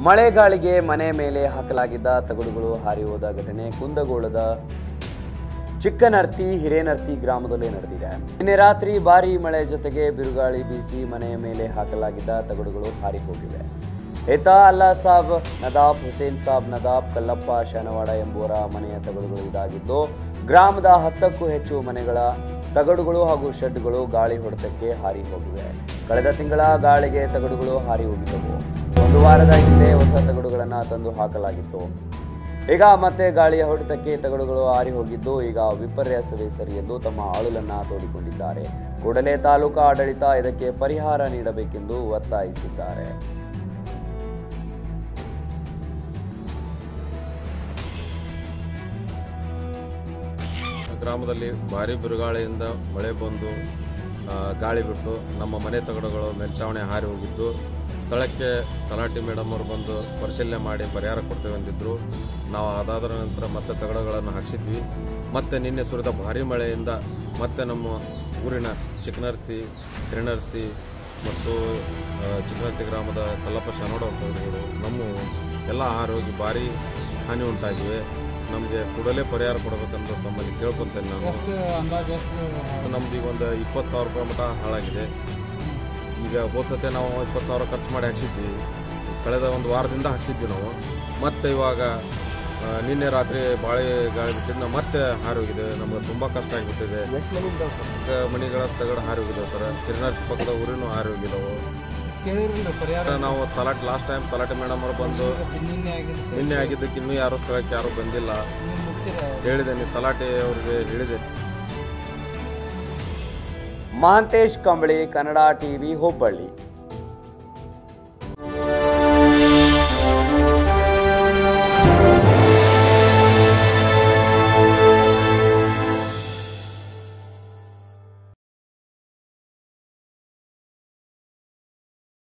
ಮಳೆಗಾಳಿಗೆ ಮನೆ ಮೇಲೆ ಹಾಕಲಾಗಿದ್ದ ತಗಡುಗಳು ಹಾರಿ ಹೋದ ಘಟನೆ ಕುಂದಗೋಳದ ಚಿಕ್ಕನರ್ತಿ ಹಿರೇನರ್ತಿ ಗ್ರಾಮದಲ್ಲಿ ನಡೆದಿದೆ ನಿನ್ನೆ ರಾತ್ರಿ ಭಾರೀ ಮಳೆ ಜೊತೆಗೆ ಬಿರುಗಾಳಿ ಬೀಸಿ ಮನೆಯ ಮೇಲೆ ಹಾಕಲಾಗಿದ್ದ ತಗಡುಗಳು ಹಾರಿ ಹೋಗಿವೆ ಏತಾ ಅಲ್ಲಾ ಸಾಬ್ ನದಾಬ್ ಹುಸೇನ್ ಸಾಬ್ ನದಾಬ್ ಕಲ್ಲಪ್ಪ ಶನವಾಡ ಎಂಬುವರ ಮನೆಯ ತಗಡುಗಳು ಇದಾಗಿದ್ದು ಗ್ರಾಮದ ಹತ್ತಕ್ಕೂ ಹೆಚ್ಚು ಮನೆಗಳ ತಗಡುಗಳು ಹಾಗೂ ಶೆಡ್ಗಳು ಗಾಳಿ ಹೊಡೆತಕ್ಕೆ ಹಾರಿ ಹೋಗಿವೆ ಕಳೆದ ತಿಂಗಳ ಗಾಳಿಗೆ ತಗಡುಗಳು ಹಾರಿ ಹೋಗಿದ್ದವು ಒಂದು ವಾರದ ಹಿಂದೆ ಹೊಸ ತಗಡುಗಳನ್ನು ತಂದು ಹಾಕಲಾಗಿತ್ತು ಈಗ ಮತ್ತೆ ಗಾಳಿಯ ಹೊಡೆತಕ್ಕೆ ತಗಡುಗಳು ಹಾರಿ ಹೋಗಿದ್ದು ಈಗ ವಿಪರ್ಯಾಸವೇ ಸರಿ ಎಂದು ತಮ್ಮ ಆಳುಲನ್ನ ತೋಡಿಕೊಂಡಿದ್ದಾರೆ ಕೂಡಲೇ ತಾಲೂಕಾ ಆಡಳಿತ ಇದಕ್ಕೆ ಪರಿಹಾರ ನೀಡಬೇಕೆಂದು ಒತ್ತಾಯಿಸಿದ್ದಾರೆ ಗ್ರಾಮದಲ್ಲಿ ಭಾರಿ ಬಿರುಗಾಳಿಯಿಂದ ಮಳೆ ಬಂದು ಆ, ಗಾಳಿ ಬಿಟ್ಟು ನಮ್ಮ ಮನೆ ತಗಡುಗಳು ಮೇಲ್ಚಾವಣಿ ಹಾರಿ ಹೋಗಿದ್ದು ಸ್ಥಳಕ್ಕೆ ತಲಾಟಿ ಮೇಡಮ್ ಅವರು ಬಂದು ಪರಿಶೀಲನೆ ಮಾಡಿ ಪರಿಹಾರ ಕೊಡ್ತೇವೆ ಅಂದಿದ್ರು ನಾವು ಅದಾದ ನಂತರ ಮತ್ತೆ ತಗಡುಗಳನ್ನು ಹಾಕ್ಸಿದ್ವಿ ಮತ್ತೆ ನಿನ್ನೆ ಸುರಿದ ಭಾರಿ ಮಳೆಯಿಂದ ಮತ್ತೆ ನಮ್ಮ ಊರಿನ ಚಿಕ್ಕನರ್ತಿ ಹಿರಣರ್ತಿ ಮತ್ತು ಆ, ಚಿಕ್ಕನರ್ತಿ ಗ್ರಾಮದ ಕಲ್ಲಪ್ಪ ಶಾನೋಡ ತಗಡುಗಳು ನಮ್ಮ ಎಲ್ಲ ಹಾರಿ ಹೋಗಿ ಭಾರಿ ಹಾನಿ ಉಂಟಾಗಿವೆ ನಮಗೆ ಕೂಡಲೇ ಪರಿಹಾರ ಕೊಡಬೇಕಂತ ತಮ್ಮಲ್ಲಿ ಕೇಳ್ಕೊಂತೇನೆ ನಾನು ಎಷ್ಟು ಅಂದಾಜು ಎಷ್ಟು ನಮ್ದು ಈಗ ಒಂದು ಇಪ್ಪತ್ತು ಸಾವಿರ ರೂಪಾಯಿ ಮಟ್ಟ ಹಾಳಾಗಿದೆ ಈಗ ಹೋದ್ಸತೆ ನಾವು ಇಪ್ಪತ್ತು ಸಾವಿರ ಖರ್ಚು ಮಾಡಿ ಹಾಕ್ಸಿದ್ವಿ ಕಳೆದ ಒಂದು ವಾರದಿಂದ ಹಾಕ್ಸಿದ್ವಿ ನಾವು ಮತ್ತೆ ಇವಾಗ ಆ, ನಿನ್ನೆ ರಾತ್ರಿ ಬಾಳೆ ಗಾಳಿ ಬಿಟ್ಟಿದ್ದು ಮತ್ತೆ ಹಾರಿ ಹೋಗಿದೆ ನಮ್ಗೆ ತುಂಬ ಕಷ್ಟ ಆಗಿಬಿಟ್ಟಿದೆ ಈಗ ಮನೆಗಳ ತಗಡು ಹಾರಿ ಹೋಗಿದ್ದಾವೆ ಸರ್ ಹಿರಿನಾರ್ ಪಕ್ಕದ ಊರಿನೂ ಹಾರಿ ಹೋಗಿದ್ದಾವೆ ಕೇಳಿರಲಿಲ್ಲ ಪರಿಹಾರ ನಾವು ತಲಾಟೆ ಲಾಸ್ಟ್ ಟೈಮ್ ತಲಾಟೆ ಮೇಡಮ್ ಅವರು ಬಂದು ನಿನ್ನೆ ಆಗಿದ್ದು ನಿನ್ನೆ ಆಗಿದ್ದಕ್ಕೆ ಇನ್ನೂ ಯಾರು ಸ್ಥಳಕ್ಕೆ ಯಾರೂ ಬಂದಿಲ್ಲ ನೀವು ಮುಗಿಸಿರ ಹೇಳಿದೆ ನೀವು ತಲಾಟೆ ಅವ್ರಿಗೆ ಹೇಳಿದೆ ಮಹಾಂತೇಶ್ ಕಂಬಳಿ ಕನ್ನಡ ಟಿವಿ ಹುಬ್ಬಳ್ಳಿ